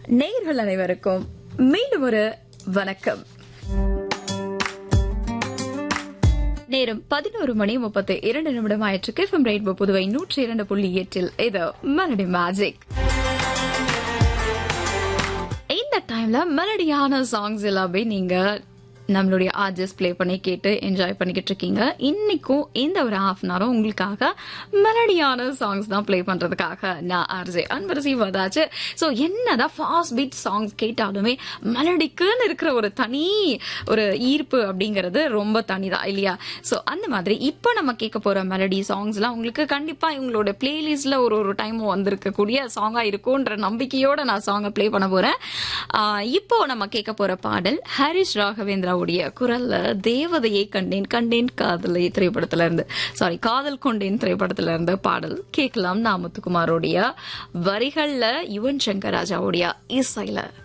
நேயர்கள் அனைவருக்கும் மீண்டும் ஒரு வணக்கம் நேரம் பதினோரு மணி முப்பத்தி இரண்டு நிமிடம் ஆயிற்று எஃப்எம் ரெயின்போ புதுவை நூற்றி இரண்டு புள்ளி எட்டில் இது மெலடி மேஜிக் இந்த டைம்ல மெலடியான சாங்ஸ் எல்லாமே நீங்க நம்மளுடைய ஆர்ஜஸ் ப்ளே பண்ணி கேட்டு என்ஜாய் பண்ணிக்கிட்டு இருக்கீங்க இன்னைக்கும் இந்த ஒரு ஹாஃப் அன் ஹவரும் உங்களுக்காக மெலடியான சாங்ஸ் தான் ப்ளே பண்றதுக்காக நான் ஆர்ஜே அன்பரசி வந்தாச்சு ஸோ என்னதான் ஃபாஸ்ட் பீட் சாங்ஸ் கேட்டாலுமே மெலடிக்குன்னு இருக்கிற ஒரு தனி ஒரு ஈர்ப்பு அப்படிங்கிறது ரொம்ப தனிதான் இல்லையா ஸோ அந்த மாதிரி இப்போ நம்ம கேட்க போற மெலடி சாங்ஸ்லாம் உங்களுக்கு கண்டிப்பா இவங்களோட பிளேலிஸ்ட்ல ஒரு ஒரு டைம் வந்திருக்கக்கூடிய சாங்கா இருக்கும்ன்ற நம்பிக்கையோட நான் சாங்கை ப்ளே பண்ண போறேன் ஆஹ் இப்போ நம்ம கேட்க போற பாடல் ஹரிஷ் ராகவேந்திராவுடைய குரல்ல தேவதையை கண்டேன் கண்டேன் காதலை திரைப்படத்துல இருந்து சாரி காதல் கொண்டேன் திரைப்படத்துல இருந்து பாடல் கேட்கலாம் நாமத்துக்குமாரோடைய வரிகள்ல யுவன் சங்கர் ராஜாவுடைய இசையில